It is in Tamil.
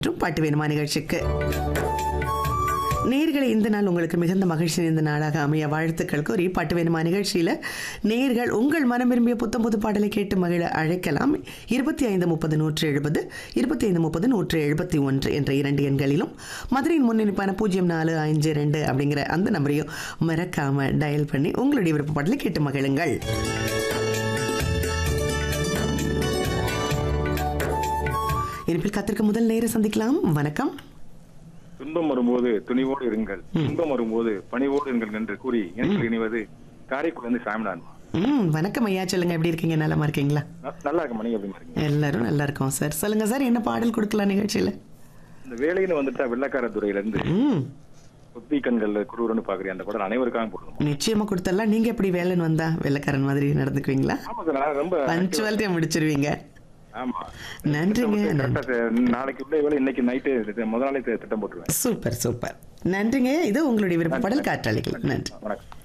மற்றும் பாட்டு வேணுமா நிகழ்ச்சிக்கு நேர்களை இந்த நாள் உங்களுக்கு மிகுந்த மகிழ்ச்சி இந்த நாளாக அமைய வாழ்த்துக்கள் கூறி பாட்டு வேணுமா நிகழ்ச்சியில் நேர்கள் உங்கள் மனம் விரும்பிய புத்தம் புது பாடலை கேட்டு மகிழ அழைக்கலாம் இருபத்தி ஐந்து முப்பது நூற்று எழுபது இருபத்தி ஐந்து முப்பது நூற்று எழுபத்தி ஒன்று என்ற இரண்டு எண்களிலும் மதுரையின் முன்னிணைப்பான பூஜ்ஜியம் நாலு அஞ்சு ரெண்டு அப்படிங்கிற அந்த நம்பரையும் மறக்காம டயல் பண்ணி உங்களுடைய விருப்ப பாடலை கேட்டு மகிழுங்கள் இனிப்பில் காத்திருக்க முதல் நேர சந்திக்கலாம் வணக்கம் துன்பம் வரும்போது துணிவோடு இருங்கள் துன்பம் வரும்போது பணிவோடு இருங்கள் என்று கூறி எனக்கு இணைவது காரைக்குடி வந்து சாமினான் ம் வணக்கம் ஐயா சொல்லுங்க எப்படி இருக்கீங்க நலமா இருக்கீங்களா ந- நல்லா இருக்க மணி அப்படின்னு இருக்கீங்க எல்லாரும் நல்லா இருக்கோம் சார் சொல்லுங்க சார் என்ன பாடல் கொடுக்கலாம் நிகழ்ச்சியில இந்த வேலைன்னு வந்துட்டா வெள்ளக்கார துறையில இருந்து ம் ஒத்தி கண்கள்ல குருவரன்னு பாக்குறேன் அந்த படம் அனைவருக்காக போடணும் நிச்சயமா கொடுத்தலாம் நீங்க எப்படி வேலைன்னு வந்தா வெள்ளக்காரன் மாதிரி நடந்துக்குவீங்களா ஆமா சார் நான் ரொம்ப பஞ்சுவாலிட்டியா முடிச்சிருவீங்க ஆமா நன்றிங்க கரெக்டா சார், நாளைக்கு உள்ள வேலை இன்னைக்கு நைட்டு முதல் நாளே திட்டம் போட்டுருவேன் சூப்பர் சூப்பர் நன்றிங்க இது உங்களுடைய விருப்ப பாடல் காற்றாளிகள் நன்றி வணக்கம்